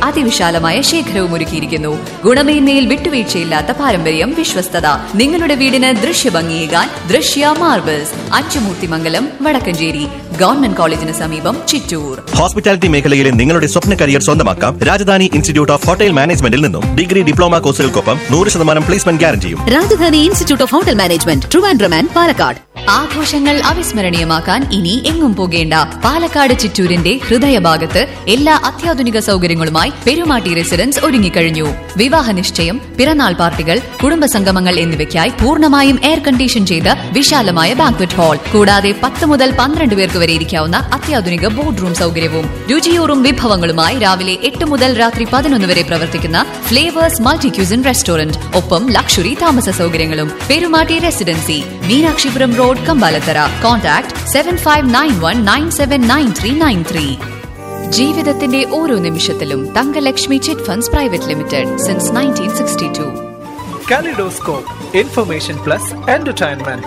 അതിവിശാലമായ ശേഖരവും ഒരുക്കിയിരിക്കുന്നു ഗുണമേന്മയിൽ വിട്ടുവീഴ്ചയില്ലാത്ത പാരമ്പര്യം വിശ്വസ്തത നിങ്ങളുടെ വീടിന് ദൃശ്യഭംഗിയേകാൻ ദൃശ്യ മാർബിൾസ് അച്ചുമൂർത്തിമംഗലം വടക്കഞ്ചേരി ഗവൺമെന്റ് കോളേജിന് സമീപം ചിറ്റൂർ ഹോസ്പിറ്റാലിറ്റി മേഖലയിലെ നിങ്ങളുടെ സ്വപ്ന കരിയർ സ്വന്തമാക്കാം രാജധാനി ഇൻസ്റ്റിറ്റ്യൂട്ട് ഓഫ് ഹോട്ടൽ മാനേജ്മെന്റിൽ നിന്നും ഡിഗ്രി ഡിപ്ലോമ കോഴ്സുകൾക്കൊപ്പം നൂറ് ശതമാനം പ്ലേസ്മെന്റ് ഗ്യാരണ്ടിയും Rajadhani institute of hotel management Trivandrum and Palakkad ആഘോഷങ്ങൾ അവിസ്മരണീയമാക്കാൻ ഇനി എങ്ങും പോകേണ്ട പാലക്കാട് ചിറ്റൂരിന്റെ ഹൃദയഭാഗത്ത് എല്ലാ അത്യാധുനിക സൗകര്യങ്ങളുമായി പെരുമാട്ടി റെസിഡൻസ് ഒരുങ്ങിക്കഴിഞ്ഞു വിവാഹ നിശ്ചയം പിറന്നാൾ പാർട്ടികൾ കുടുംബസംഗമങ്ങൾ എന്നിവയ്ക്കായി പൂർണ്ണമായും എയർ കണ്ടീഷൻ ചെയ്ത വിശാലമായ ബാങ്ക്വറ്റ് ഹാൾ കൂടാതെ പത്ത് മുതൽ പന്ത്രണ്ട് പേർക്ക് വരെ ഇരിക്കാവുന്ന അത്യാധുനിക ബോർഡ് റൂം സൗകര്യവും രുചിയൂറും വിഭവങ്ങളുമായി രാവിലെ എട്ട് മുതൽ രാത്രി പതിനൊന്ന് വരെ പ്രവർത്തിക്കുന്ന ഫ്ലേവേഴ്സ് മൾട്ടി ക്യൂസിൻ റെസ്റ്റോറന്റ് ഒപ്പം ലക്ഷറി താമസ സൗകര്യങ്ങളും Perumatti residency Meenakshipuram road Kambalathara contact seven five nine one nine seven nine three nine three ജീവിതത്തിന്റെ ഓരോ നിമിഷത്തിലും Thankalakshmi chit funds private limited since nineteen sixty two Kaleidoscope, Information Plus Entertainment.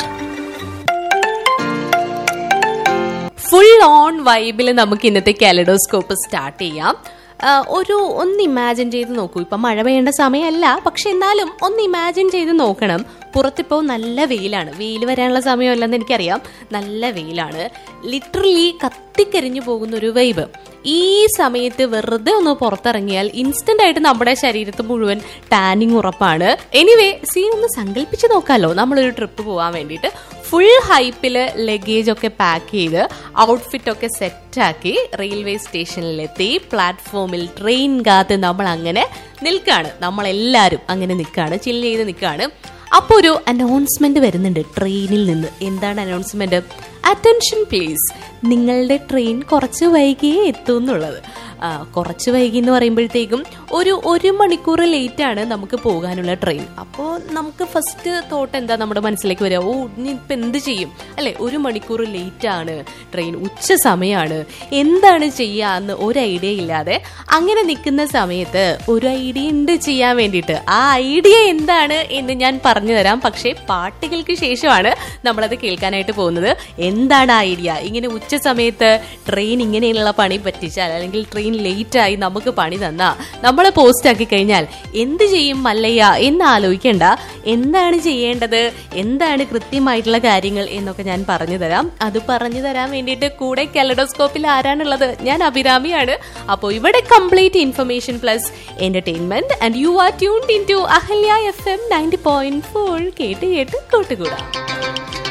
Full on വൈബിൽ നമുക്ക് ഇന്നത്തെ kaleidoscope start ചെയ്യാം ആ, ഒരു ഒന്ന് ഇമാജിൻ ചെയ്ത് നോക്കൂ ഇപ്പം മഴ പെയ്യേണ്ട സമയമല്ല പക്ഷെ എന്നാലും ഒന്ന് ഇമാജിൻ ചെയ്ത് നോക്കണം പുറത്തിപ്പോൾ നല്ല വെയിലാണ് വെയിൽ വരാനുള്ള സമയമല്ലെന്ന് എനിക്കറിയാം നല്ല വെയിലാണ് ലിറ്ററലി കത്തിക്കരിഞ്ഞു പോകുന്ന ഒരു വൈബ് ഈ സമയത്ത് വെറുതെ ഒന്ന് പുറത്തിറങ്ങിയാൽ ഇൻസ്റ്റന്റ് ആയിട്ട് നമ്മുടെ ശരീരത്ത് മുഴുവൻ ടാനിങ് ഉറപ്പാണ് എനിവേ സീ ഒന്ന് സങ്കല്പിച്ച് നോക്കാമല്ലോ നമ്മളൊരു ട്രിപ്പ് പോകാൻ വേണ്ടിയിട്ട് ഫുൾ ഹൈപ്പില് ലഗേജ് ഒക്കെ പാക്ക് ചെയ്ത് ഔട്ട്ഫിറ്റ് ഒക്കെ സെറ്റാക്കി റെയിൽവേ സ്റ്റേഷനിലെത്തി പ്ലാറ്റ്ഫോമിൽ ട്രെയിൻ കാത്ത് നമ്മൾ അങ്ങനെ നിൽക്കാണ് നമ്മളെല്ലാവരും അങ്ങനെ നിൽക്കാണ് ചില്ല് ചെയ്ത് നിൽക്കാണ് അപ്പോൾ ഒരു അനൗൺസ്മെന്റ് വരുന്നുണ്ട് ട്രെയിനിൽ നിന്ന് എന്താണ് അനൗൺസ്മെന്റ് അറ്റൻഷൻ പ്ലീസ് നിങ്ങളുടെ ട്രെയിൻ കുറച്ച് വൈകിയേ എത്തൂ എന്നുള്ളത് ആ, കുറച്ച് വൈകി എന്ന് പറയുമ്പോഴത്തേക്കും ഒരു ഒരു മണിക്കൂർ ലേറ്റ് ആണ് നമുക്ക് പോകാനുള്ള ട്രെയിൻ അപ്പോൾ നമുക്ക് ഫസ്റ്റ് തോട്ട് എന്താ നമ്മുടെ മനസ്സിലേക്ക് വരിക ഓ ഇനി ഇപ്പം എന്ത് ചെയ്യും അല്ലെ ഒരു മണിക്കൂർ ലേറ്റ് ആണ് ട്രെയിൻ ഉച്ച സമയമാണ് എന്താണ് ചെയ്യുക എന്ന് ഒരു ഐഡിയ ഇല്ലാതെ അങ്ങനെ നിൽക്കുന്ന സമയത്ത് ഒരു ഐഡിയ ഉണ്ട് ചെയ്യാൻ വേണ്ടിയിട്ട് ആ ഐഡിയ എന്താണ് എന്ന് ഞാൻ പറഞ്ഞു തരാം പക്ഷേ പാട്ടുകൾക്ക് ശേഷമാണ് നമ്മളത് കേൾക്കാനായിട്ട് പോകുന്നത് എന്താണ് ആ ഐഡിയ ഇങ്ങനെ ഉച്ച സമയത്ത് ട്രെയിൻ ഇങ്ങനെയുള്ള പണി പറ്റിച്ചാൽ അല്ലെങ്കിൽ ട്രെയിൻ ലേറ്റ് ആയി നമുക്ക് പണി തന്നാ നമ്മളെ പോസ്റ്റ് ആക്കി കഴിഞ്ഞാൽ എന്ത് ചെയ്യും മല്ലയ്യ എന്ന് ആലോചിക്കണ്ട എന്താണ് ചെയ്യേണ്ടത് എന്താണ് കൃത്യമായിട്ടുള്ള കാര്യങ്ങൾ എന്നൊക്കെ ഞാൻ പറഞ്ഞു തരാം അത് പറഞ്ഞു തരാൻ വേണ്ടിയിട്ട് കൂടെ കലഡോസ്കോപ്പിൽ ആരാണുള്ളത് ഞാൻ അഭിരാമിയാണ് അപ്പോൾ ഇവിടെ complete information plus entertainment and you are tuned in to Ahalya F M ninety point four കേട്ട് കേട്ട് കൂട്ടുകൂടാം